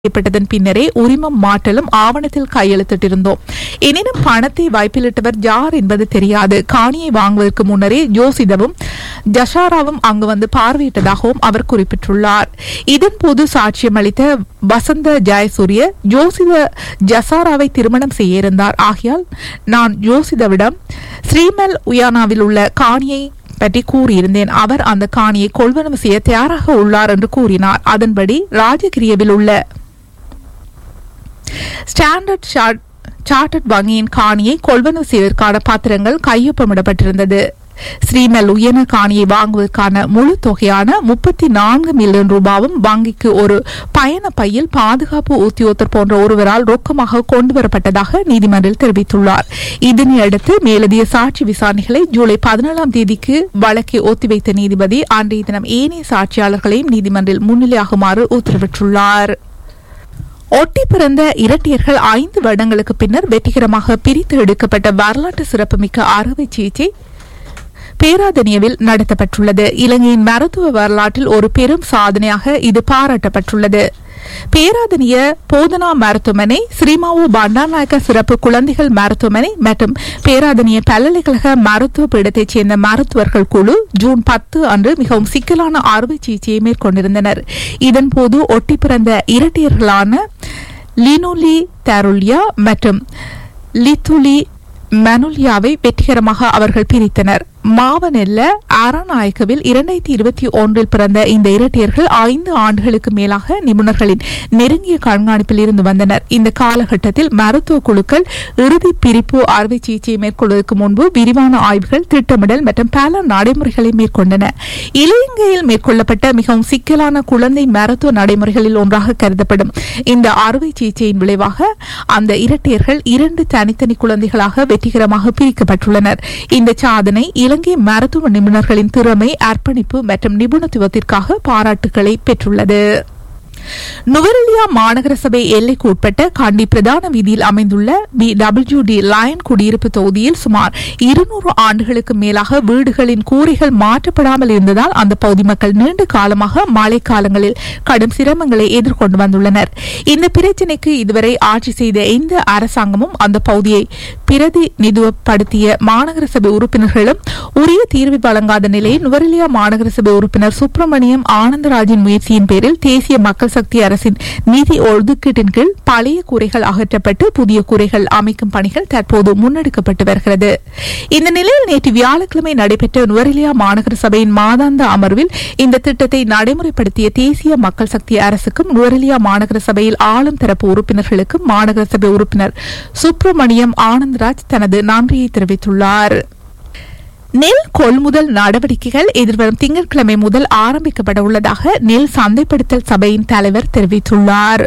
செய்யப்பட்டதன் பின்னரே உரிமம் மாற்றலும் ஆவணத்தில் கையெழுத்திட்டிருந்தோம் எனினும் பணத்தை வைப்பிலிட்டவர் யார் என்பது தெரியாது காணியை வாங்குவதற்கு முன்னரே ஜோசிதவும் ஜஷாராவும் அங்கு வந்து பார்வையிட்டதாகவும் அவர் குறிப்பிட்டுள்ளார் இதன்போது சாட்சியம் அளித்த வசந்த ஜெயசூரிய ஜோசித ஜசாராவை திருமணம் செய்ய இருந்தார் ஆகையால் நான் ஜோசிதவிடம் ஸ்ரீமல் உயானாவில் உள்ள காணியை பற்றி கூறியிருந்தேன் அவர் அந்த காணியை கொள்வனவு செய்ய தயாராக உள்ளார் என்று கூறினார் அதன்படி ராஜகிரியவில் உள்ள ஸ்டாண்டர்ட் சார்ட் சார்ட்டர்ட் வங்கியின் காணியை கொள்வனவு செய்வதற்கான பத்திரங்கள் கையொப்பமிடப்பட்டிருந்தது ஸ்ரீமல் உயன காணியை வாங்குவதற்கான முழு தொகையான முப்பத்தி நான்கு மில்லியன் ரூபாவும் வங்கிக்கு ஒரு பயண பையில் பாதுகாப்பு உத்தியோகத்தர் போன்ற ஒருவரால் ரொக்கமாக கொண்டு வரப்பட்டதாக நீதிமன்றில் தெரிவித்துள்ளார் இதனையடுத்து மேலதிக சாட்சி விசாரணைகளை ஜூலை பதினேழாம் தேதிக்கு வழக்கை ஒத்திவைத்த நீதிபதி அன்றைய தினம் ஏனைய சாட்சியாளர்களையும் நீதிமன்றில் முன்னிலையாகுமாறு உத்தரவிட்டுள்ளார் ஒட்டி பிறந்த இரட்டையர்கள் ஐந்து வருடங்களுக்கு பின்னர் வெற்றிகரமாக பிரித்து எடுக்கப்பட்ட வரலாற்று சிறப்புமிக்க அறுவை சிகிச்சை பேராதனியவில் நடத்தப்பட்டுள்ளது இலங்கையின் மருத்துவ வரலாற்றில் ஒரு பெரும் சாதனையாக இது பாராட்டப்பட்டுள்ளது பேராதனிய போதனா மருத்துவமனை ஸ்ரீமாவோ பண்டாநாயக்க சிறப்பு குழந்தைகள் மருத்துவமனை மற்றும் பேராதனிய பல்கலைக்கழக மருத்துவ பீடத்தைச் சேர்ந்த மருத்துவர்கள் குழு ஜூன் பத்து அன்று மிகவும் சிக்கலான அறுவை சிகிச்சையை மேற்கொண்டிருந்தனர் இதன்போது ஒட்டி பிறந்த இரட்டையர்களான லினோலி தருல்யா மற்றும் லித்துலி மனுலியாவை வெற்றிகரமாக அவர்கள் பிரித்தனர் மாவனெல்ல ஆராநாயக்கவில் இரண்டாயிரத்தி இருபத்தி ஒன்றில் பிறந்த இந்த இரட்டையர்கள் ஐந்து ஆண்டுகளுக்கு மேலாக நிபுணர்களின் நெருங்கிய கண்காணிப்பில் இருந்து வந்தனர் இந்த காலகட்டத்தில் மருத்துவ குழுக்கள் இறுதி பிரிப்பு அறுவை சிகிச்சையை மேற்கொள்வதற்கு முன்பு விரிவான ஆய்வுகள் திட்டமிடல் மற்றும் பல நடைமுறைகளை மேற்கொண்டன இலங்கையில் மேற்கொள்ளப்பட்ட மிகவும் சிக்கலான குழந்தை மருத்துவ நடைமுறைகளில் ஒன்றாக கருதப்படும் இந்த அறுவை சிகிச்சையின் விளைவாக அந்த இரட்டையர்கள் இரண்டு தனித்தனி குழந்தைகளாக வெற்றிகரமாக பிரிக்கப்பட்டுள்ளனர் இந்த சாதனை இலங்கை மருத்துவ நிபுணர்களின் திறமை அர்ப்பணிப்பு மற்றும் நிபுணத்துவத்திற்காக பாராட்டுகளை பெற்றுள்ளது நுவரெலியா மாநகர சபை எல்லைக்கு உட்பட்ட காண்டி பிரதான வீதியில் அமைந்துள்ள பி டபிள்யூ டி லயன் குடியிருப்பு தொகுதியில் சுமார் இருநூறு ஆண்டுகளுக்கு மேலாக வீடுகளின் கூரைகள் மாற்றப்படாமல் இருந்ததால் அந்த பகுதி மக்கள் நீண்ட காலமாக மழைக்காலங்களில் கடும் சிரமங்களை எதிர்கொண்டு வந்துள்ளனர் இந்த பிரச்சினைக்கு இதுவரை ஆட்சி செய்த எந்த அரசாங்கமும் அந்த பகுதியை பிரதிநிதித்துவப்படுத்திய மாநகர சபை உறுப்பினர்களும் உரிய தீர்வு வழங்காத நிலையில் நுவரெலியா மாநகர சபை உறுப்பினர் சுப்பிரமணியம் ஆனந்தராஜின் முயற்சியின் பேரில் தேசிய மக்கள் சக்தி அரசின் நிதி ஒதுக்கீட்டின் கீழ் பழைய கூரைகள் அகற்றப்பட்டு புதிய கூரைகள் அமைக்கும் பணிகள் தற்போது முன்னெடுக்கப்பட்டு வருகிறது இந்த நிலையில் நேற்று வியாழக்கிழமை நடைபெற்ற நுவரெலியா மாநகர சபையின் மாதாந்த அமர்வில் இந்த திட்டத்தை நடைமுறைப்படுத்திய தேசிய மக்கள் சக்தி அரசுக்கும் நுவரெலியா மாநகர சபையில் ஆளும் தரப்பு உறுப்பினர்களுக்கும் மாநகர சபை உறுப்பினர் சுப்பிரமணியம் ஆனந்தராஜ் தனது நன்றியை தெரிவித்துள்ளார் நெல் கொள்முதல் நடவடிக்கைகள் எதிர்வரும் திங்கட்கிழமை முதல் ஆரம்பிக்கப்பட உள்ளதாக நெல் சந்தைப்படுத்தல் சபையின் தலைவர் தெரிவித்துள்ளார்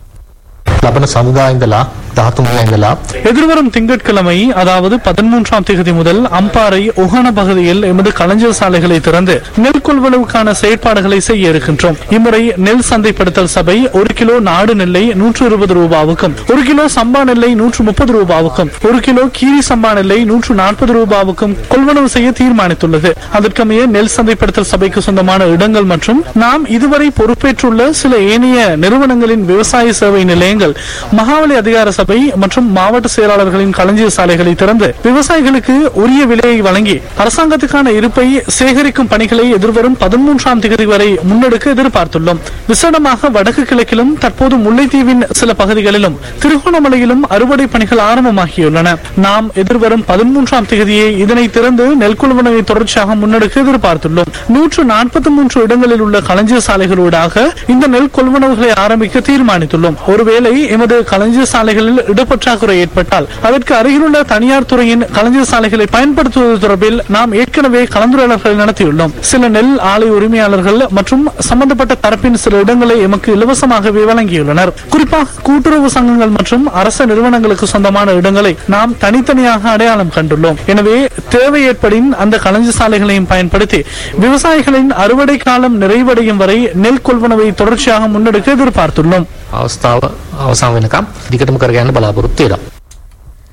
ලබන සඳුදා ඉඳලා 13 ඉඳලා எதிர்வரும் திங்கட்கிழமை அதாவது பதிமூன்றாம் தேதி முதல் அம்பாறை உகான பகுதியில் எமது களஞ்சிய சாலைகளை திறந்து நெல் கொள்வனவுக்கான செயற்பாடுகளை செய்ய இருக்கின்றோம் இம்முறை நெல் சந்தைப்படுத்தல் சபை ஒரு கிலோ நாடு நெல்லை நூற்று இருபது ரூபாவுக்கும் ஒரு கிலோ சம்பா நெல்லை நூற்று முப்பது ரூபாவுக்கும் ஒரு கிலோ கீரி சம்பா நெல்லை நூற்று நாற்பது ரூபாவுக்கும் கொள்வனவு செய்ய தீர்மானித்துள்ளது அதற்கமைய நெல் சந்தைப்படுத்தல் சபைக்கு சொந்தமான இடங்கள் மற்றும் நாம் இதுவரை பொறுப்பேற்றுள்ள சில ஏனைய நிறுவனங்களின் விவசாய சேவை நிலையங்கள் மகாவலி அதிகார சபை மற்றும் மாவட்ட செயலாளர்களின் களஞ்சிய சாலைகளை திறந்து விவசாயிகளுக்கு உரிய விலையை வழங்கி அரசாங்கத்துக்கான இருப்பை சேகரிக்கும் பணிகளை எதிர்வரும் பதிமூன்றாம் தேதி வரை முன்னெடுக்க எதிர்பார்த்துள்ளோம் விசேடமாக வடக்கு கிழக்கிலும் தற்போது முல்லைத்தீவின் சில பகுதிகளிலும் திருகோணமலையிலும் அறுவடை பணிகள் ஆரம்பமாகியுள்ளன நாம் எதிர்வரும் பதிமூன்றாம் தேதியை இதனை திறந்து நெல் கொள்வனவை தொடர்ச்சியாக முன்னெடுக்க எதிர்பார்த்துள்ளோம் நூற்று நாற்பத்தி மூன்று இடங்களில் உள்ள களஞ்சிய சாலைகளூடாக இந்த நெல் கொள்வனவுகளை ஆரம்பிக்க தீர்மானித்துள்ளோம் ஒருவேளை எமது களஞ்சிய சாலைகளில் இடப்பற்றாக்குறை ஏற்பட்டால் அதற்கு அருகிலுள்ள தனியார் துறையின் களஞ்சிய சாலைகளை பயன்படுத்துவது தொடர்பில் நாம் ஏற்கனவே கலந்துரையாடல்களை நடத்தியுள்ளோம் சில நெல் ஆலை உரிமையாளர்கள் மற்றும் சம்பந்தப்பட்ட தரப்பின் சில இடங்களை எமக்கு இலவசமாகவே வழங்கியுள்ளனர் குறிப்பாக கூட்டுறவு சங்கங்கள் மற்றும் அரசு நிறுவனங்களுக்கு சொந்தமான இடங்களை நாம் தனித்தனியாக அடையாளம் கண்டுள்ளோம் எனவே தேவை ஏற்படின் அந்த களஞ்சிய சாலைகளையும் பயன்படுத்தி விவசாயிகளின் அறுவடை காலம் நிறைவடையும் வரை நெல் கொள்வனவை தொடர்ச்சியாக முன்னெடுக்க எதிர்பார்த்துள்ளோம் අවස්ථාව අවසන් වෙනකම් දිගටම කරගන්න බලාපොරොත්තු වෙනවා.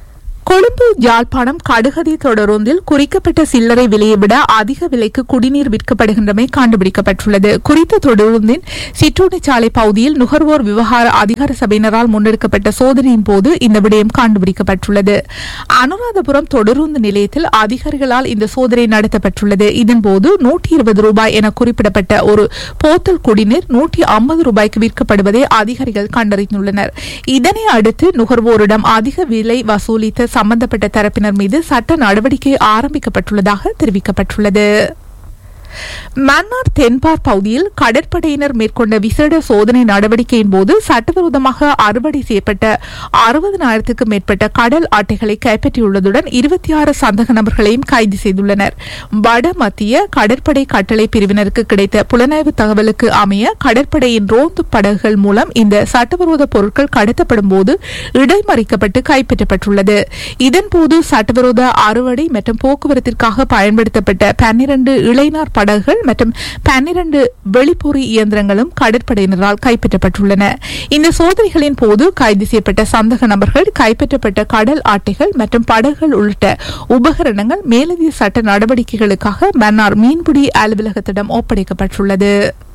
கொழும்பு யாழ்ப்பாணம் கடுகதி தொடரொன்றில் குறிக்கப்பட்ட சில்லறை விலையை விட அதிக விலைக்கு குடிநீர் விற்கப்படுகின்றமை கண்டுபிடிக்கப்பட்டுள்ளது குறித்த தொடருந்தின் சிற்றூணிச்சாலை பகுதியில் நுகர்வோர் விவகார அதிகார சபையினரால் முன்னெடுக்கப்பட்ட சோதனையின் போது இந்த விடயம் கண்டுபிடிக்கப்பட்டுள்ளது அனுராதபுரம் தொடருந்து நிலையத்தில் அதிகாரிகளால் இந்த சோதனை நடத்தப்பட்டுள்ளது இதன்போது நூற்றி இருபது ரூபாய் என குறிப்பிடப்பட்ட ஒரு போத்தல் குடிநீர் நூற்றி ஐம்பது ரூபாய்க்கு விற்கப்படுவதை அதிகாரிகள் கண்டறிந்துள்ளனர் இதனை அடுத்து நுகர்வோரிடம் அதிக விலை வசூலித்த சம்பந்தப்பட்ட தரப்பினர் மீது சட்ட நடவடிக்கை ஆரம்பிக்கப்பட்டுள்ளதாக தெரிவிக்கப்பட்டுள்ளது மன்னார் தென்பார் பகுதியில் கடற்படையினர் மேற்கொண்ட விசேட சோதனை நடவடிக்கையின் போது சட்டவிரோதமாக அறுவடை செய்யப்பட்ட அறுபதனாயிரத்துக்கும் மேற்பட்ட கடல் அட்டைகளை கைப்பற்றியுள்ளதுடன் இருபத்தி ஆறு சந்தக நபர்களையும் கைது செய்துள்ளனர் வட மத்திய கடற்படை கட்டளை பிரிவினருக்கு கிடைத்த புலனாய்வு தகவலுக்கு அமைய கடற்படையின் ரோந்து படகுகள் மூலம் இந்த சட்டவிரோத பொருட்கள் கடத்தப்படும் போது இடைமறிக்கப்பட்டு கைப்பற்றப்பட்டுள்ளது இதன்போது சட்டவிரோத அறுவடை மற்றும் போக்குவரத்திற்காக பயன்படுத்தப்பட்ட பன்னிரண்டு இளைஞர் படகுகள் மற்றும் பன்னிரண்டு வெளிப்பொறி இயந்திரங்களும் கடற்படையினரால் கைப்பற்றப்பட்டுள்ளன இந்த சோதனைகளின் போது கைது செய்யப்பட்ட சந்தக நபர்கள் கைப்பற்றப்பட்ட கடல் ஆட்டைகள் மற்றும் படகுகள் உள்ளிட்ட உபகரணங்கள் மேலதிக சட்ட நடவடிக்கைகளுக்காக மன்னார் மீன்பிடி அலுவலகத்திடம் ஒப்படைக்கப்பட்டுள்ளது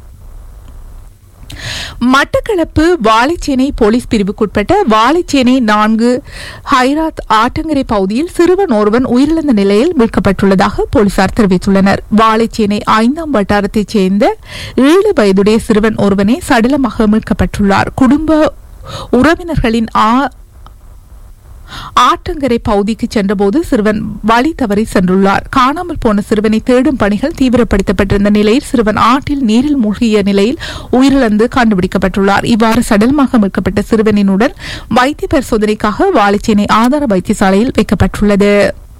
மட்டக்களப்பு வாழைச்சேனை போலீஸ் பிரிவுக்குட்பட்ட வாழைச்சேனை நான்கு ஹைராத் ஆட்டங்கரை பகுதியில் சிறுவன் ஒருவன் உயிரிழந்த நிலையில் மீட்கப்பட்டுள்ளதாக போலீசார் தெரிவித்துள்ளனர் வாழைச்சேனை ஐந்தாம் வட்டாரத்தைச் சேர்ந்த ஏழு வயதுடைய சிறுவன் ஒருவனே சடலமாக மீட்கப்பட்டுள்ளார் குடும்ப உறவினர்களின் ஆ- ஆற்றங்கரை பகுதிக்கு சென்றபோது சிறுவன் வழி தவறி சென்றுள்ளார் காணாமல் போன சிறுவனை தேடும் பணிகள் தீவிரப்படுத்தப்பட்டிருந்த நிலையில் சிறுவன் ஆற்றில் நீரில் மூழ்கிய நிலையில் உயிரிழந்து கண்டுபிடிக்கப்பட்டுள்ளார் இவ்வாறு சடலமாக மீட்கப்பட்ட சிறுவனினுடன் வைத்திய பரிசோதனைக்காக வாழைச்சேனை ஆதார வைத்தியசாலையில் வைக்கப்பட்டுள்ளது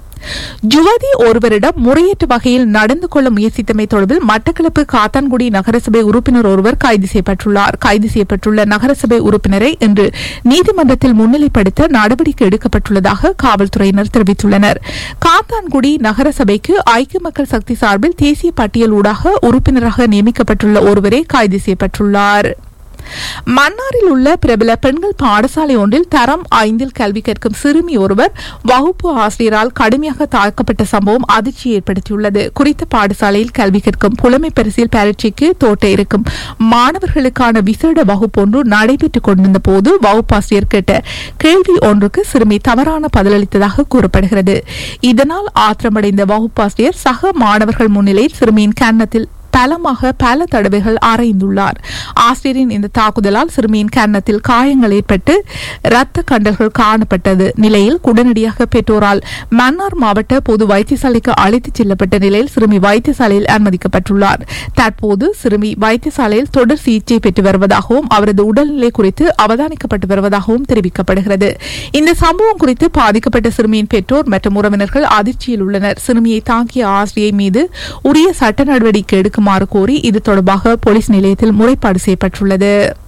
ஜுவதி ஒருவரிடம் முறையற்ற வகையில் நடந்து கொள்ள முயற்சித்தமை தொடர்பில் மட்டக்களப்பு காத்தான்குடி நகரசபை உறுப்பினர் ஒருவர் கைது செய்யப்பட்டுள்ளார் கைது செய்யப்பட்டுள்ள நகரசபை உறுப்பினரை இன்று நீதிமன்றத்தில் முன்னிலைப்படுத்த நடவடிக்கை எடுக்கப்பட்டுள்ளதாக காவல்துறையினர் தெரிவித்துள்ளனர் காத்தான்குடி நகரசபைக்கு ஐக்கிய மக்கள் சக்தி சார்பில் தேசிய பட்டியல் ஊடாக உறுப்பினராக நியமிக்கப்பட்டுள்ள ஒருவரே கைது செய்யப்பட்டுள்ளார் மன்னாரில் உள்ள பிரபல பெண்கள் பாடசாலை ஒன்றில் தரம் ஐந்தில் கல்வி கற்கும் சிறுமி ஒருவர் வகுப்பு ஆசிரியரால் கடுமையாக தாக்கப்பட்ட சம்பவம் அதிர்ச்சி ஏற்படுத்தியுள்ளது குறித்த பாடசாலையில் கல்வி கற்கும் புலமை பரிசில் பரீட்சைக்கு தோட்ட இருக்கும் மாணவர்களுக்கான விசேட வகுப்பு ஒன்று நடைபெற்றுக் கொண்டிருந்த போது வகுப்பாசிரியர் கேட்ட கேள்வி ஒன்றுக்கு சிறுமி தவறான பதிலளித்ததாக கூறப்படுகிறது இதனால் ஆத்திரமடைந்த வகுப்பாசிரியர் சக மாணவர்கள் முன்னிலையில் சிறுமியின் கன்னத்தில் பலமாக பல தடவைகள் அறைந்துள்ளார் ஆசிரியரின் இந்த தாக்குதலால் சிறுமியின் கன்னத்தில் காயங்கள் ஏற்பட்டு இரத்த கண்டல்கள் காணப்பட்டது நிலையில் உடனடியாக பெற்றோரால் மன்னார் மாவட்ட பொது வைத்தியசாலைக்கு அழைத்துச் செல்லப்பட்ட நிலையில் சிறுமி வைத்தியசாலையில் அனுமதிக்கப்பட்டுள்ளார் தற்போது சிறுமி வைத்தியசாலையில் தொடர் சிகிச்சை பெற்று வருவதாகவும் அவரது உடல்நிலை குறித்து அவதானிக்கப்பட்டு வருவதாகவும் தெரிவிக்கப்படுகிறது இந்த சம்பவம் குறித்து பாதிக்கப்பட்ட சிறுமியின் பெற்றோர் மற்றும் உறவினர்கள் அதிர்ச்சியில் உள்ளனர் சிறுமியை தாக்கிய ஆசிரியை மீது உரிய சட்ட நடவடிக்கை எடுக்குமாறு கோரி இது தொடர்பாக போலீஸ் நிலையத்தில் முறைப்பாடு செய்யப்பட்டுள்ளது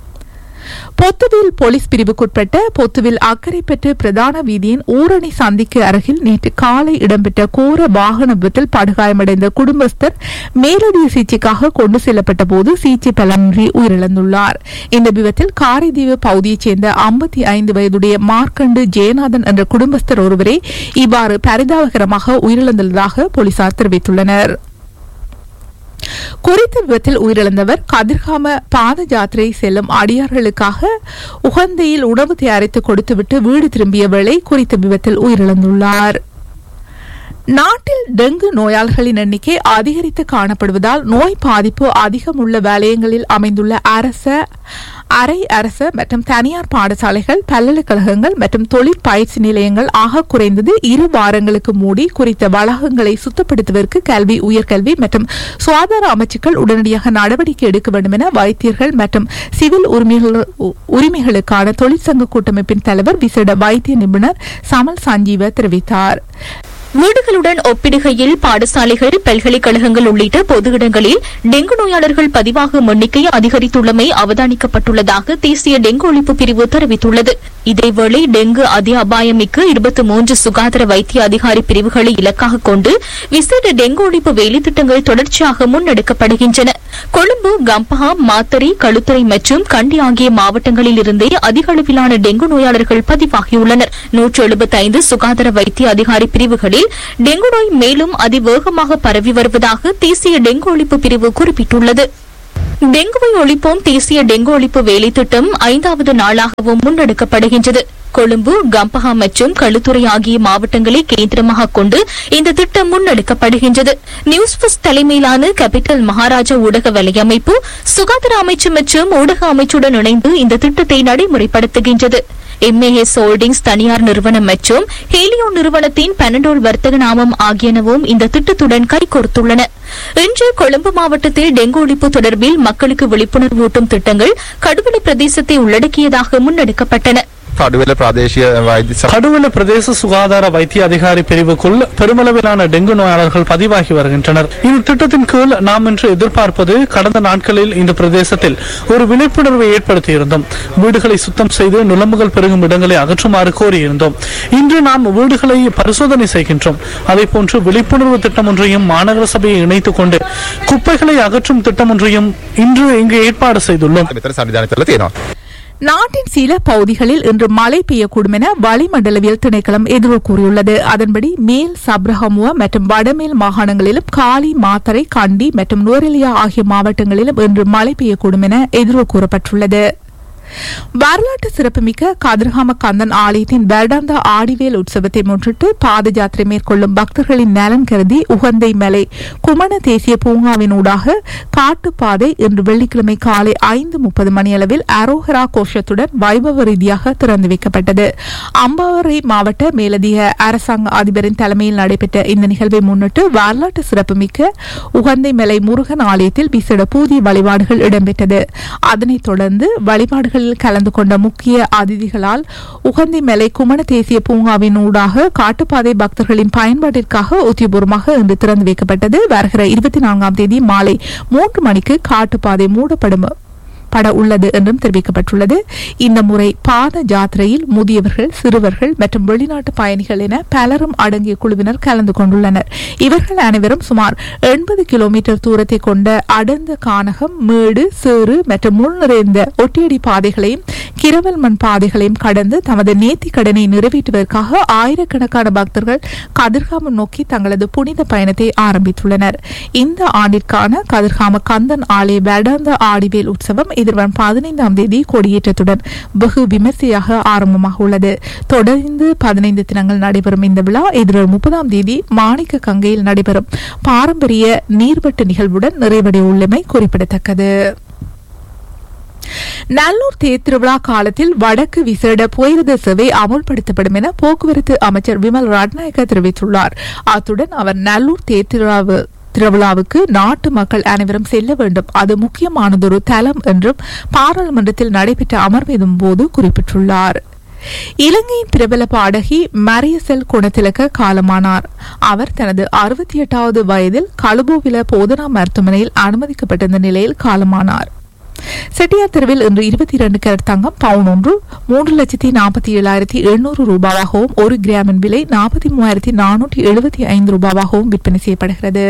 பொத்துவில் போலீஸ் பிரிவுக்குட்பட்ட பொத்துவில் அக்கரைப்பற்று பிரதான வீதியின் ஊரணி சந்திக்கு அருகில் நேற்று காலை இடம்பெற்ற கோர வாகன விபத்தில் படுகாயமடைந்த குடும்பஸ்தர் மேலதிக சிகிச்சைக்காக கொண்டு செல்லப்பட்ட போது சிகிச்சை பலனின்றி உயிரிழந்துள்ளார் இந்த விபத்தில் காரைதீவு பகுதியைச் சேர்ந்த ஐம்பத்தி ஐந்து வயதுடைய மார்க்கண்டு ஜெயநாதன் என்ற குடும்பஸ்தர் ஒருவரே இவ்வாறு பரிதாபகரமாக உயிரிழந்துள்ளதாக போலீசார் தெரிவித்துள்ளனர் குறித்த விபத்தில் உயிரிழந்தவர் கதிர்காம பாத யாத்திரை செல்லும் அடியார்களுக்காக உகந்தையில் உணவு தயாரித்து கொடுத்துவிட்டு வீடு திரும்பிய வேளை குறித்த விபத்தில் உயிரிழந்துள்ளார் நாட்டில் டெங்கு நோயாளர்களின் எண்ணிக்கை அதிகரித்து காணப்படுவதால் நோய் பாதிப்பு அதிகம் உள்ள வலயங்களில் அமைந்துள்ள அரச அரை அரச மற்றும் தனியார் பாடசாலைகள் பல்கலைக்கழகங்கள் மற்றும் தொழிற் பயிற்சி நிலையங்கள் ஆக குறைந்தது இரு வாரங்களுக்கு மூடி குறித்த வளாகங்களை சுத்தப்படுத்துவதற்கு கல்வி உயர்கல்வி மற்றும் சுகாதார அமைச்சுக்கள் உடனடியாக நடவடிக்கை எடுக்க வேண்டும் என வைத்தியர்கள் மற்றும் சிவில் உரிமைகள் உரிமைகளுக்கான தொழிற்சங்க கூட்டமைப்பின் தலைவர் விசேட வைத்திய நிபுணர் சமல் சஞ்சீவ தெரிவித்தார் வீடுகளுடன் ஒப்பிடுகையில் பாடசாலைகள் பல்கலைக்கழகங்கள் உள்ளிட்ட பொது இடங்களில் டெங்கு நோயாளர்கள் பதிவாகும் எண்ணிக்கை அதிகரித்துள்ளமை அவதானிக்கப்பட்டுள்ளதாக தேசிய டெங்கு ஒழிப்பு பிரிவு தெரிவித்துள்ளது இதேவேளை டெங்கு அதி அபாயமிக்க இருபத்தி மூன்று சுகாதார வைத்திய அதிகாரி பிரிவுகளை இலக்காக கொண்டு விசேட டெங்கு ஒழிப்பு வேலைத்திட்டங்கள் தொடர்ச்சியாக முன்னெடுக்கப்படுகின்றன கொழும்பு கம்பஹா மாத்தறை களுத்துறை மற்றும் கண்டி ஆகிய மாவட்டங்களில் இருந்தே அதிக அளவிலான டெங்கு நோயாளர்கள் பதிவாகியுள்ளனர் நூற்று எழுபத்தைந்து சுகாதார வைத்திய அதிகாரி பிரிவுகளில் டெங்கு நோய் மேலும் அதிவேகமாக பரவி வருவதாக தேசிய டெங்கு ஒழிப்பு பிரிவு குறிப்பிட்டுள்ளது டெங்குவை ஒழிப்போம் தேசிய டெங்கு ஒழிப்பு வேலை திட்டம் ஐந்தாவது நாளாகவும் முன்னெடுக்கப்படுகின்றது கொழும்பு கம்பஹா மற்றும் களுத்துறை ஆகிய மாவட்டங்களை கேந்திரமாக கொண்டு இந்த திட்டம் முன்னெடுக்கப்படுகின்றது நியூஸ் ஃபர்ஸ்ட் தலைமையிலான கேபிட்டல் மகாராஜா ஊடக வலையமைப்பு சுகாதார அமைச்சு மற்றும் ஊடக அமைச்சுடன் இணைந்து இந்த திட்டத்தை நடைமுறைப்படுத்துகின்றது எம்ஏஎஸ் ஹோல்டிங்ஸ் தனியார் நிறுவனம் மற்றும் ஹேலியோ நிறுவனத்தின் பனடோல் வர்த்தக நாமம் ஆகியனவும் இந்த திட்டத்துடன் கைகோர்த்துள்ளன இன்று கொழும்பு மாவட்டத்தில் டெங்கு ஒழிப்பு தொடர்பில் மக்களுக்கு விழிப்புணர்வு ஊட்டும் திட்டங்கள் கடுவலை பிரதேசத்தை உள்ளடக்கியதாக முன்னெடுக்கப்பட்டன කඩුවෙල ප්‍රදේශය වෛද්‍ය සම- கடுவல பிரதேச சுகாதார வைத்திய அதிகாரி பிரிவுக்குள் பெருமளவிலான டெங்கு நோயாளர்கள் பதிவாகி வருகின்றனர் இந்த திட்டத்தின் கீழ் நாம் இன்று எதிர்பார்ப்பது கடந்த நாட்களில் இந்த பிரதேசத்தில் ஒரு விழிப்புணர்வை ஏற்படுத்தியிருந்தோம் வீடுகளை சுத்தம் செய்து நுழம்புகள் பெருகும் இடங்களை அகற்றுமாறு கோரியிருந்தோம் இன்று நாம் வீடுகளை பரிசோதனை செய்கின்றோம் அதே போன்று விழிப்புணர்வு திட்டம் ஒன்றையும் மாநகர சபையை இணைத்துக் கொண்டு குப்பைகளை அகற்றும் திட்டம் ஒன்றையும் இன்று இங்கு ஏற்பாடு செய்துள்ளோம் මෙතර සනිධාන කරලා තියෙනවා. நாட்டின் சில பகுதிகளில் இன்று மழை பெய்யக்கூடும் என வளிமண்டலவியல் திணைக்களம் எதிர்வு கூறியுள்ளது அதன்படி மேல் சப்ரஹமுவ மற்றும் வடமேல் மாகாணங்களிலும் காலி மாத்தறை கண்டி மற்றும் நுவரெலியா ஆகிய மாவட்டங்களிலும் இன்று மழை பெய்யக்கூடும் என எதிர்வு கூறப்பட்டுள்ளது வரலாற்று சிறப்புமிக்க கதிர்காம கந்தன் ஆலயத்தின் வருடாந்த ஆடிவேல் உற்சவத்தை முன்னிட்டு பாத யாத்திரை மேற்கொள்ளும் பக்தர்களின் நலன் கருதி உகந்தை மலை குமண தேசிய பூங்காவின் ஊடாக காட்டுப்பாதை இன்று வெள்ளிக்கிழமை காலை ஐந்து முப்பது மணியளவில் அரோஹரா கோஷத்துடன் வைபவ ரீதியாக திறந்து வைக்கப்பட்டது அம்பாவரை மாவட்ட மேலதிக அரசாங்க அதிபரின் தலைமையில் நடைபெற்ற இந்த நிகழ்வை முன்னிட்டு வரலாற்று சிறப்புமிக்க உகந்தை மலை முருகன் ஆலயத்தில் விசேட பூஜை வழிபாடுகள் இடம்பெற்றது அதனைத் தொடர்ந்து வழிபாடுகளில் கலந்து கொண்ட முக்கிய அதிதிகளால் உகந்தை மலை குமண தேசிய பூங்காவின் ஊடாக காட்டுப்பாதை பக்தர்களின் பயன்பாட்டிற்காக உத்தியபூர்வமாக இன்று திறந்து வைக்கப்பட்டது வருகிற இருபத்தி நான்காம் தேதி மாலை மூன்று மணிக்கு காட்டுப்பாதை மூடப்படும் பட உள்ளது என்றும் தெரிவிக்கப்பட்டுள்ளது இந்த முறை பாத ஜாத்திரையில் முதியவர்கள் சிறுவர்கள் மற்றும் வெளிநாட்டு பயணிகள் என பலரும் அடங்கிய குழுவினர் கலந்து கொண்டுள்ளனர் இவர்கள் அனைவரும் சுமார் எண்பது கிலோமீட்டர் தூரத்தை கொண்ட அடர்ந்த கானகம் மேடு சேறு மற்றும் முள் நிறைந்த ஒட்டியடி பாதைகளையும் கிரவல் மண் பாதைகளையும் கடந்து தமது நேர்த்தி கடனை நிறைவேற்றுவதற்காக ஆயிரக்கணக்கான பக்தர்கள் கதிர்காமம் நோக்கி தங்களது புனித பயணத்தை ஆரம்பித்துள்ளனர் இந்த ஆண்டிற்கான கதிர்காம கந்தன் ஆலய வருடாந்த ஆடிவேல் உற்சவம் எதிர்வரும் பதினைந்தாம் தேதி கொடியேற்றத்துடன் வெகு விமர்சையாக ஆரம்பமாக உள்ளது தொடர்ந்து பதினைந்து தினங்கள் நடைபெறும் இந்த விழா எதிர்வரும் முப்பதாம் தேதி மாணிக்க கங்கையில் நடைபெறும் பாரம்பரிய நீர்வட்ட நிகழ்வுடன் நிறைவடைய உள்ளமை குறிப்பிடத்தக்கது நல்லூர் தேர் திருவிழா காலத்தில் வடக்கு விசேட புயரத சேவை அமுல்படுத்தப்படும் என போக்குவரத்து அமைச்சர் விமல் ரட்நாயக்க தெரிவித்துள்ளார் அத்துடன் அவர் நல்லூர் தேர் திருவிழாவு திருவிழாவுக்கு நாட்டு மக்கள் அனைவரும் செல்ல வேண்டும் அது முக்கியமானதொரு தலம் என்றும் பாராளுமன்றத்தில் நடைபெற்ற அமர்வின் போது குறிப்பிட்டுள்ளார் இலங்கையின் பிரபல பாடகி மரியசெல் குணத்திலக்க காலமானார் அவர் தனது அறுபத்தி எட்டாவது வயதில் கலுபோவில போதனா மருத்துவமனையில் அனுமதிக்கப்பட்டிருந்த நிலையில் காலமானார் செட்டியார் தெருவில் இன்று இருபத்தி இரண்டு கேரட் தங்கம் பவுன் ஒன்று மூன்று லட்சத்தி நாற்பத்தி ஏழாயிரத்தி எண்ணூறு ரூபாவாகவும் ஒரு கிராமின் விலை நாற்பத்தி மூவாயிரத்தி நானூற்றி எழுபத்தி ஐந்து ரூபாவாகவும் விற்பனை செய்யப்படுகிறது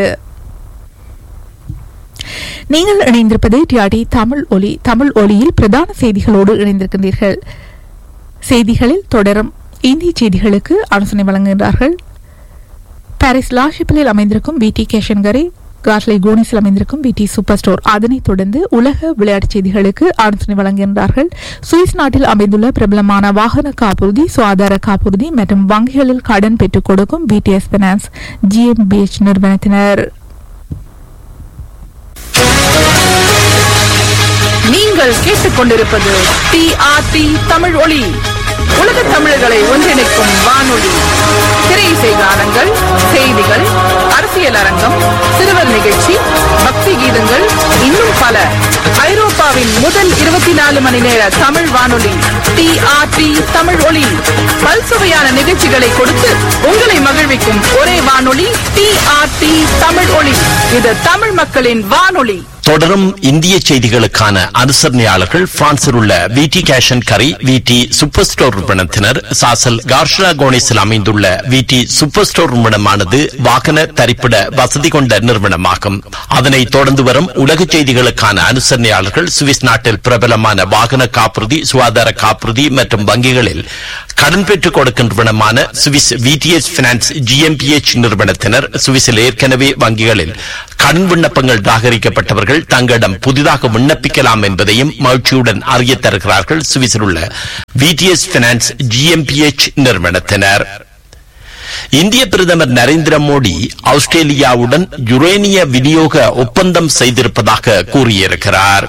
நீங்கள் இணைந்திருப்பது டிஆர்டி தமிழ் ஒலி தமிழ் ஒலியில் பிரதான செய்திகளோடு இணைந்திருக்கின்றீர்கள் செய்திகளில் தொடரும் இந்திய செய்திகளுக்கு ஆலோசனை வழங்குகின்றார்கள் பாரிஸ் லாஷிப்பிலில் அமைந்திருக்கும் வி டி கேஷன்கரை கார்லை கோனிஸில் அமைந்திருக்கும் வி டி சூப்பர் ஸ்டோர் அதனைத் தொடர்ந்து உலக விளையாட்டுச் செய்திகளுக்கு ஆலோசனை வழங்குகின்றார்கள் சுவிஸ் நாட்டில் அமைந்துள்ள பிரபலமான வாகன காப்புறுதி சுகாதார காப்புறுதி மற்றும் வங்கிகளில் கடன் பெற்றுக் கொடுக்கும் பிடிஎஸ் பினான்ஸ் ஜிஎம்பிஎச் நிறுவனத்தினர் நீங்கள் கேட்டுக்கொண்டிருப்பது டிஆர்டி தமிழ் ஒளி உலக தமிழர்களை ஒன்றிணைக்கும் வானொலி திரை இசை கானங்கள் செய்திகள் அரசியல் அரங்கம் சிறுவர் நிகழ்ச்சி பக்தி கீதங்கள் இன்னும் பல ஐரோப்பாவின் முதல் இருபத்தி நாலு மணி நேர தமிழ் வானொலி டிஆர்டி தமிழ் ஒளி பல்சுவையான நிகழ்ச்சிகளை கொடுத்து உங்களை மகிழ்விக்கும் ஒரே வானொலி டிஆர்டி தமிழ் ஒளி இது தமிழ் மக்களின் வானொலி தொடரும் இந்திய செய்திகளுக்கான அனுசரணையாளர்கள் பிரான்சில் உள்ள விடி கேஷன் கரி விடி சூப்பர் ஸ்டோர் நிறுவனத்தினர் சாசல் கார்ஷா கோனிஸில் அமைந்துள்ள விடி சூப்பர் ஸ்டோர் நிறுவனமானது வாகன தரிப்பிட வசதி கொண்ட நிறுவனமாகும் அதனை தொடர்ந்து வரும் உலக செய்திகளுக்கான அனுசரணையாளர்கள் சுவிஸ் நாட்டில் பிரபலமான வாகன காப்புறுதி சுகாதார காப்புறுதி மற்றும் வங்கிகளில் கடன் பெற்றுக் கொடுக்கும் நிறுவனமான சுவிஸ் விடிஎஸ் பினான்ஸ் ஜிஎம்பிஎச் நிறுவனத்தினர் சுவிஸில் ஏற்கனவே வங்கிகளில் கடன் விண்ணப்பங்கள் நிராகரிக்கப்பட்டவர்கள் தங்களிடம் புதிதாக விண்ணப்பிக்கலாம் என்பதையும் மகிழ்ச்சியுடன் அறிய தருகிறார்கள் சுவிஸில் உள்ள விடிஎஸ் பினான்ஸ் ஜிஎம்பிஎச் நிறுவனத்தினர் இந்திய பிரதமர் நரேந்திர மோடி ஆஸ்திரேலியாவுடன் யுரேனிய விநியோக ஒப்பந்தம் செய்திருப்பதாக கூறியிருக்கிறார்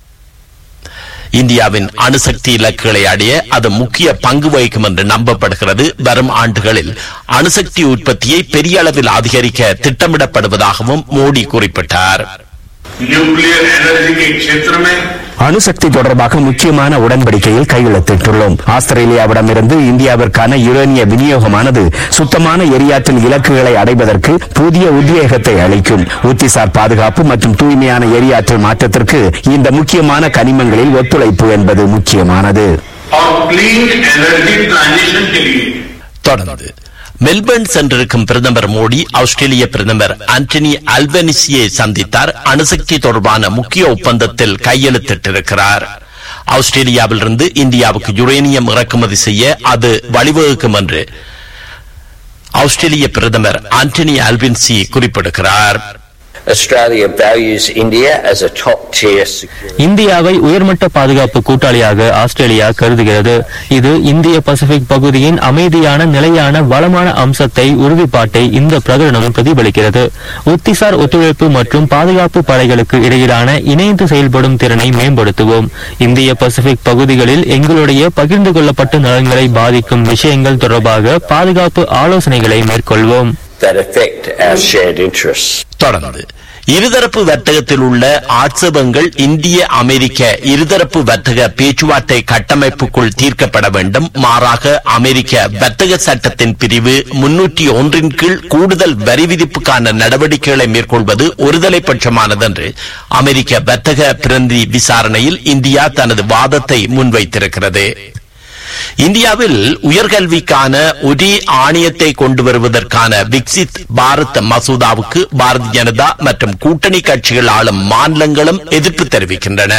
இந்தியாவின் அணுசக்தி இலக்குகளை அடைய அது முக்கிய பங்கு வகிக்கும் என்று நம்பப்படுகிறது வரும் ஆண்டுகளில் அணுசக்தி உற்பத்தியை பெரிய அளவில் அதிகரிக்க திட்டமிடப்படுவதாகவும் மோடி குறிப்பிட்டார் न्यूक्लियर एनर्जी के क्षेत्र में அணுசக்தி தொடர்பாக முக்கியமான உடன்படிக்கையில் கையெழுத்திட்டுள்ளோம் ஆஸ்திரேலியாவிடமிருந்து இந்தியாவிற்கான யுரேனிய விநியோகமானது சுத்தமான எரியாற்றல் இலக்குகளை அடைவதற்கு புதிய உத்வேகத்தை அளிக்கும் உத்திசார் பாதுகாப்பு மற்றும் தூய்மையான எரியாற்றல் மாற்றத்திற்கு இந்த முக்கியமான கனிமங்களில் ஒத்துழைப்பு என்பது முக்கியமானது और क्लीन एनर्जी ट्रांजिशन के लिए தொடர்ந்து மெல்பர்ன் சென்றிருக்கும் பிரதமர் மோடி ஆஸ்திரேலிய பிரதமர் ஆண்டனி அல்பனிசியை சந்தித்தார் அணுசக்தி தொடர்பான முக்கிய ஒப்பந்தத்தில் கையெழுத்திட்டிருக்கிறார் ஆஸ்திரேலியாவிலிருந்து இந்தியாவுக்கு யுரேனியம் இறக்குமதி செய்ய அது வழிவகுக்கும் என்று ஆஸ்திரேலிய பிரதமர் ஆண்டனி அல்பின்சி குறிப்பிடுகிறார் Australia values India as a top tier security. இந்தியாவை உயர்மட்ட பாதுகாப்பு கூட்டாளியாக ஆஸ்திரேலியா கருதுகிறது இது இந்திய பசிபிக் பகுதியின் அமைதியான நிலையான வளமான அம்சத்தை உறுதிப்பாட்டை இந்த பிரகடனம் பிரதிபலிக்கிறது உத்திசார் ஒத்துழைப்பு மற்றும் பாதுகாப்பு படைகளுக்கு இடையிலான இணைந்து செயல்படும் திறனை மேம்படுத்துவோம் இந்திய பசிபிக் பகுதிகளில் எங்களுடைய பகிர்ந்து கொள்ளப்பட்ட நலன்களை பாதிக்கும் விஷயங்கள் தொடர்பாக பாதுகாப்பு ஆலோசனைகளை மேற்கொள்வோம் that affect our shared interests. தொடர்ந்து இருதரப்பு வர்த்தகத்தில் உள்ள ஆட்சேபங்கள் இந்திய அமெரிக்க இருதரப்பு வர்த்தக பேச்சுவார்த்தை கட்டமைப்புக்குள் தீர்க்கப்பட வேண்டும் மாறாக அமெரிக்க வர்த்தக சட்டத்தின் பிரிவு முன்னூற்றி ஒன்றின் கீழ் கூடுதல் வரி விதிப்புக்கான நடவடிக்கைகளை மேற்கொள்வது ஒருதலை பட்சமானது என்று அமெரிக்க வர்த்தக பிரதிநிதி விசாரணையில் இந்தியா தனது வாதத்தை முன்வைத்திருக்கிறது இந்தியாவில் உயர்கல்விக்கான ஒரே ஆணையத்தை கொண்டு வருவதற்கான விக்சித் பாரத் மசோதாவுக்கு பாரதிய ஜனதா மற்றும் கூட்டணி கட்சிகள் ஆளும் மாநிலங்களும் எதிர்ப்பு தெரிவிக்கின்றன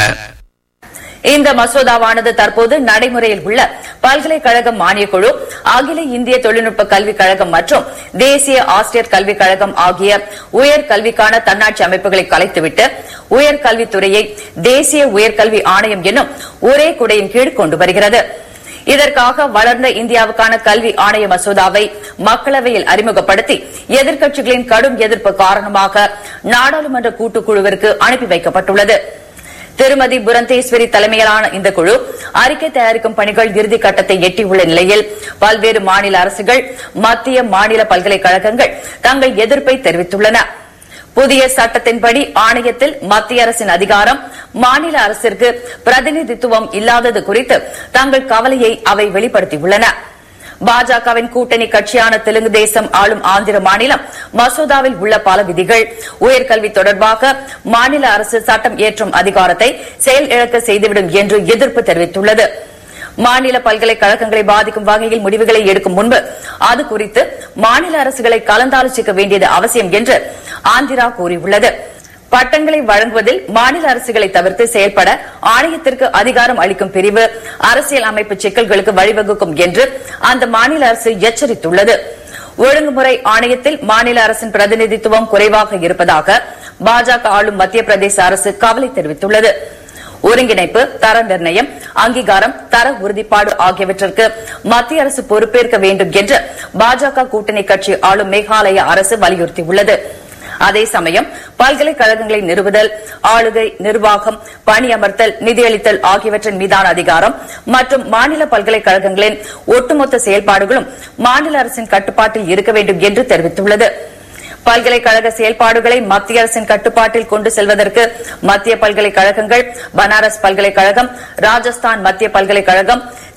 இந்த மசோதாவானது தற்போது நடைமுறையில் உள்ள பல்கலைக்கழக மானியக்குழு அகில இந்திய தொழில்நுட்ப கல்விக் கழகம் மற்றும் தேசிய ஆசிரியர் கல்விக் கழகம் ஆகிய உயர் கல்விக்கான தன்னாட்சி அமைப்புகளை கலைத்துவிட்டு உயர்கல்வித்துறையை தேசிய உயர்கல்வி ஆணையம் என்னும் ஒரே குடையின் கீழ் கொண்டு வருகிறது இதற்காக வளர்ந்த இந்தியாவுக்கான கல்வி ஆணைய மசோதாவை மக்களவையில் அறிமுகப்படுத்தி எதிர்க்கட்சிகளின் கடும் எதிர்ப்பு காரணமாக நாடாளுமன்ற கூட்டுக்குழுவிற்கு அனுப்பி வைக்கப்பட்டுள்ளது திருமதி புரந்தேஸ்வரி தலைமையிலான இந்த குழு அறிக்கை தயாரிக்கும் பணிகள் இறுதிக் கட்டத்தை எட்டியுள்ள நிலையில் பல்வேறு மாநில அரசுகள் மத்திய மாநில பல்கலைக்கழகங்கள் தங்கள் எதிர்ப்பை தெரிவித்துள்ளன புதிய சட்டத்தின்படி ஆணையத்தில் மத்திய அரசின் அதிகாரம் மாநில அரசிற்கு பிரதிநிதித்துவம் இல்லாதது குறித்து தங்கள் கவலையை அவை வெளிப்படுத்தியுள்ளன பாஜகவின் கூட்டணி கட்சியான தெலுங்கு தேசம் ஆளும் ஆந்திர மாநிலம் மசோதாவில் உள்ள பல விதிகள் உயர்கல்வி தொடர்பாக மாநில அரசு சட்டம் இயற்றும் அதிகாரத்தை செயலிழக்க செய்துவிடும் என்று எதிர்ப்பு தெரிவித்துள்ளது மாநில பல்கலைக்கழகங்களை பாதிக்கும் வகையில் முடிவுகளை எடுக்கும் முன்பு அது குறித்து மாநில அரசுகளை கலந்தாலோசிக்க வேண்டியது அவசியம் என்று ஆந்திரா கூறியுள்ளது பட்டங்களை வழங்குவதில் மாநில அரசுகளை தவிர்த்து செயல்பட ஆணையத்திற்கு அதிகாரம் அளிக்கும் பிரிவு அரசியல் அமைப்பு சிக்கல்களுக்கு வழிவகுக்கும் என்று அந்த மாநில அரசு எச்சரித்துள்ளது ஒழுங்குமுறை ஆணையத்தில் மாநில அரசின் பிரதிநிதித்துவம் குறைவாக இருப்பதாக பாஜக ஆளும் மத்திய பிரதேச அரசு கவலை தெரிவித்துள்ளது ஒருங்கிணைப்பு தர நிர்ணயம் அங்கீகாரம் தர உறுதிப்பாடு ஆகியவற்றிற்கு மத்திய அரசு பொறுப்பேற்க வேண்டும் என்று பாஜக கூட்டணி கட்சி ஆளும் மேகாலய அரசு வலியுறுத்தியுள்ளது அதே சமயம் பல்கலைக்கழகங்களை நிறுவுதல் ஆளுகை நிர்வாகம் பணியமர்த்தல் நிதியளித்தல் ஆகியவற்றின் மீதான அதிகாரம் மற்றும் மாநில பல்கலைக்கழகங்களின் ஒட்டுமொத்த செயல்பாடுகளும் மாநில அரசின் கட்டுப்பாட்டில் இருக்க வேண்டும் என்று தெரிவித்துள்ளது பல்கலைக்கழக செயல்பாடுகளை மத்திய அரசின் கட்டுப்பாட்டில் கொண்டு செல்வதற்கு மத்திய பல்கலைக்கழகங்கள் பனாரஸ் பல்கலைக்கழகம் ராஜஸ்தான் மத்திய பல்கலைக்கழகம்